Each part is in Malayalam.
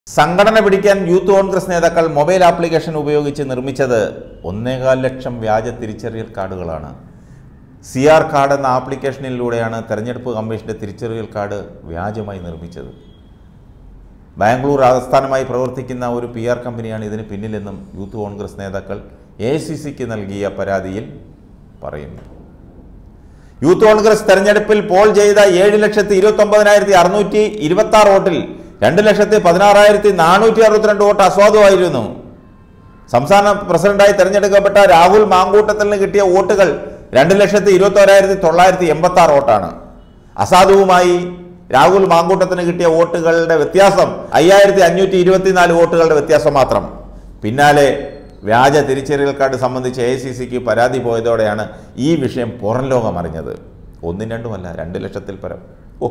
സംഘടന പിടിക്കാൻ യൂത്ത് കോൺഗ്രസ് നേതാക്കൾ മൊബൈൽ ആപ്ലിക്കേഷൻ ഉപയോഗിച്ച് നിർമ്മിച്ചത് ഒന്നേകാൽ ലക്ഷം വ്യാജ തിരിച്ചറിയൽ കാർഡുകളാണ് സി ആർ കാർഡ് എന്ന ആപ്ലിക്കേഷനിലൂടെയാണ് തെരഞ്ഞെടുപ്പ് കമ്മീഷന്റെ തിരിച്ചറിയൽ കാർഡ് വ്യാജമായി നിർമ്മിച്ചത് ബാംഗ്ലൂർ ആസ്ഥാനമായി പ്രവർത്തിക്കുന്ന ഒരു പി ആർ കമ്പനിയാണ് ഇതിന് പിന്നിലെന്നും യൂത്ത് കോൺഗ്രസ് നേതാക്കൾ എ സി സിക്ക് നൽകിയ പരാതിയിൽ പറയുന്നു യൂത്ത് കോൺഗ്രസ് തെരഞ്ഞെടുപ്പിൽ പോൾ ചെയ്ത ഏഴ് ലക്ഷത്തി ഇരുപത്തി ഒമ്പതിനായിരത്തി അറുന്നൂറ്റി ഇരുപത്തി ആറ് വോട്ടിൽ രണ്ട് ലക്ഷത്തി പതിനാറായിരത്തി നാനൂറ്റി അറുപത്തിരണ്ട് വോട്ട് അസ്വാദുവായിരുന്നു സംസ്ഥാന പ്രസിഡന്റായി തെരഞ്ഞെടുക്കപ്പെട്ട രാഹുൽ മാങ്കൂട്ടത്തിന് കിട്ടിയ വോട്ടുകൾ രണ്ട് ലക്ഷത്തി ഇരുപത്തി ഒരായിരത്തി തൊള്ളായിരത്തി എൺപത്തി ആറ് വോട്ടാണ് അസാധുവുമായി രാഹുൽ മാങ്കൂട്ടത്തിന് കിട്ടിയ വോട്ടുകളുടെ വ്യത്യാസം അയ്യായിരത്തി അഞ്ഞൂറ്റി ഇരുപത്തിനാല് വോട്ടുകളുടെ വ്യത്യാസം മാത്രം പിന്നാലെ വ്യാജ തിരിച്ചറിയൽ കാർഡ് സംബന്ധിച്ച് എ സി സിക്ക് പരാതി പോയതോടെയാണ് ഈ വിഷയം പുറം ലോകം അറിഞ്ഞത് ഒന്നും രണ്ടുമല്ല രണ്ട് ലക്ഷത്തിൽ പരം ഓ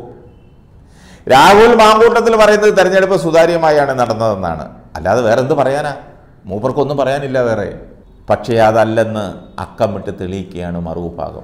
രാഹുൽ മാങ്കൂട്ടത്തിൽ പറയുന്നത് തെരഞ്ഞെടുപ്പ് സുതാര്യമായാണ് നടന്നതെന്നാണ് അല്ലാതെ വേറെ എന്ത് പറയാനാ മൂപ്പർക്കൊന്നും പറയാനില്ല വേറെ പക്ഷേ അതല്ലെന്ന് അക്കമിട്ട് തെളിയിക്കുകയാണ് മറുവിഭാഗം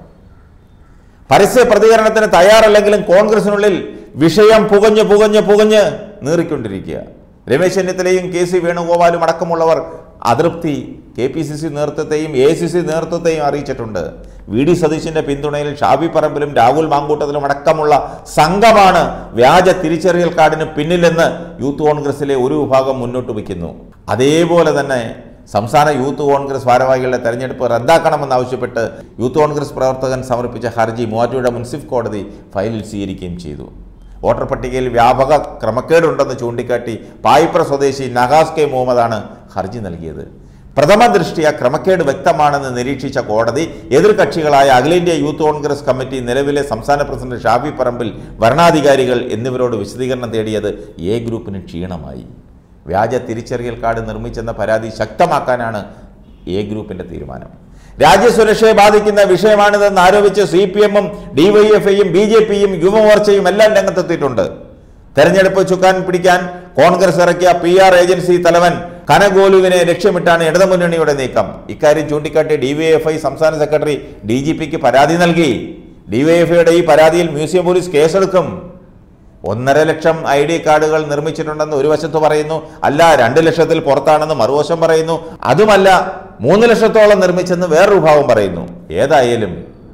പരസ്യ പ്രതികരണത്തിന് തയ്യാറല്ലെങ്കിലും കോൺഗ്രസിനുള്ളിൽ വിഷയം പുകഞ്ഞ് പുകഞ്ഞ് പുകഞ്ഞ് നീറിക്കൊണ്ടിരിക്കുക രമേശ് ചെന്നിത്തലയും കെ സി വേണുഗോപാലും അടക്കമുള്ളവർ അതൃപ്തി കെ പി സി സി നേതൃത്വത്തെയും എ സി സി നേതൃത്വത്തെയും അറിയിച്ചിട്ടുണ്ട് വി ഡി സതീശിന്റെ പിന്തുണയിൽ ഷാബി പറമ്പിലും രാഹുൽ മാങ്കൂട്ടത്തിലും അടക്കമുള്ള സംഘമാണ് വ്യാജ തിരിച്ചറിയൽ കാർഡിന് പിന്നിലെന്ന് യൂത്ത് കോൺഗ്രസിലെ ഒരു വിഭാഗം മുന്നോട്ട് വയ്ക്കുന്നു അതേപോലെ തന്നെ സംസ്ഥാന യൂത്ത് കോൺഗ്രസ് ഭാരവാഹികളുടെ തെരഞ്ഞെടുപ്പ് റദ്ദാക്കണമെന്നാവശ്യപ്പെട്ട് യൂത്ത് കോൺഗ്രസ് പ്രവർത്തകൻ സമർപ്പിച്ച ഹർജി മൂവാറ്റുപുഴ മുൻസിഫ് കോടതി ഫയലിൽ സ്വീകരിക്കുകയും ചെയ്തു വോട്ടർ പട്ടികയിൽ വ്യാപക ക്രമക്കേടുണ്ടെന്ന് ചൂണ്ടിക്കാട്ടി പായിപ്ര സ്വദേശി നഹാസ് കെ മുഹമ്മദാണ് ഹർജി നൽകിയത് പ്രഥമ ദൃഷ്ടിയ ക്രമക്കേട് വ്യക്തമാണെന്ന് നിരീക്ഷിച്ച കോടതി എതിർകക്ഷികളായ അഖിലേന്ത്യാ യൂത്ത് കോൺഗ്രസ് കമ്മിറ്റി നിലവിലെ സംസ്ഥാന പ്രസിഡന്റ് ഷാഫി പറമ്പിൽ ഭരണാധികാരികൾ എന്നിവരോട് വിശദീകരണം തേടിയത് എ ഗ്രൂപ്പിന് ക്ഷീണമായി വ്യാജ തിരിച്ചറിയൽ കാർഡ് നിർമ്മിച്ചെന്ന പരാതി ശക്തമാക്കാനാണ് എ ഗ്രൂപ്പിന്റെ തീരുമാനം രാജ്യസുരക്ഷയെ ബാധിക്കുന്ന വിഷയമാണിതെന്ന് ആരോപിച്ച് സി പി എമ്മും ഡിവൈഎഫ്ഐയും ബി ജെ പിയും യുവമോർച്ചയും എല്ലാം രംഗത്തെത്തിയിട്ടുണ്ട് തെരഞ്ഞെടുപ്പ് ചുക്കാൻ പിടിക്കാൻ കോൺഗ്രസ് ഇറക്കിയ പി ആർ ഏജൻസി തലവൻ കനഗോലുവിനെ ലക്ഷ്യമിട്ടാണ് ഇടതുമുന്നണിയുടെ നീക്കം ഇക്കാര്യം ചൂണ്ടിക്കാട്ടി ഡിവൈഎഫ്ഐ സംസ്ഥാന സെക്രട്ടറി ഡി ജി പിക്ക് പരാതി നൽകി ഡിവൈഎഫ്ഐയുടെ ഈ പരാതിയിൽ മ്യൂസിയം പോലീസ് കേസെടുക്കും ഒന്നര ലക്ഷം ഐ ഡി കാർഡുകൾ നിർമ്മിച്ചിട്ടുണ്ടെന്ന് ഒരു വശത്ത് പറയുന്നു അല്ല രണ്ട് ലക്ഷത്തിൽ പുറത്താണെന്ന് മറുവശം പറയുന്നു അതുമല്ല മൂന്ന് ലക്ഷത്തോളം നിർമ്മിച്ചെന്ന് വേറൊരു ഭാവം പറയുന്നു ഏതായാലും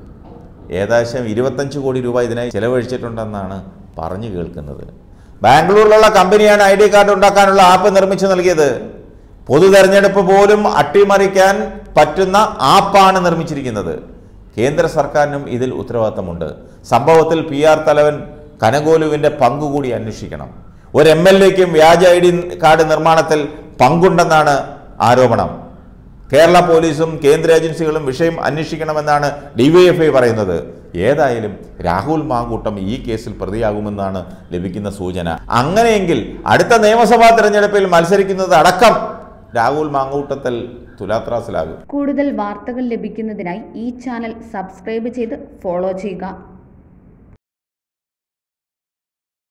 ഏകദേശം ഇരുപത്തഞ്ച് കോടി രൂപ ഇതിനായി ചെലവഴിച്ചിട്ടുണ്ടെന്നാണ് പറഞ്ഞു കേൾക്കുന്നത് ബാംഗ്ലൂരിലുള്ള കമ്പനിയാണ് ഐ ഡി കാർഡ് ഉണ്ടാക്കാനുള്ള ആപ്പ് നിർമ്മിച്ചു നൽകിയത് പൊതു തെരഞ്ഞെടുപ്പ് പോലും അട്ടിമറിക്കാൻ പറ്റുന്ന ആപ്പാണ് നിർമ്മിച്ചിരിക്കുന്നത് കേന്ദ്ര സർക്കാരിനും ഇതിൽ ഉത്തരവാദിത്തമുണ്ട് സംഭവത്തിൽ പി ആർ തലവൻ കനകോലുവിന്റെ പങ്കുകൂടി അന്വേഷിക്കണം ഒരു എം എൽ എക്കും വ്യാജ ഐ ഡി കാർഡ് നിർമ്മാണത്തിൽ പങ്കുണ്ടെന്നാണ് ആരോപണം കേരള പോലീസും കേന്ദ്ര ഏജൻസികളും വിഷയം അന്വേഷിക്കണമെന്നാണ് ഡിവൈഎഫ്ഐ പറയുന്നത് ഏതായാലും രാഹുൽ മാങ്കൂട്ടം ഈ കേസിൽ പ്രതിയാകുമെന്നാണ് ലഭിക്കുന്ന സൂചന അങ്ങനെയെങ്കിൽ അടുത്ത നിയമസഭാ തെരഞ്ഞെടുപ്പിൽ മത്സരിക്കുന്നത് അടക്കം രാഹുൽ മാങ്കൂട്ടത്തിൽ തുലാത്രാസിലാകും കൂടുതൽ വാർത്തകൾ ലഭിക്കുന്നതിനായി ഈ ചാനൽ സബ്സ്ക്രൈബ് ചെയ്ത് ഫോളോ ചെയ്യുക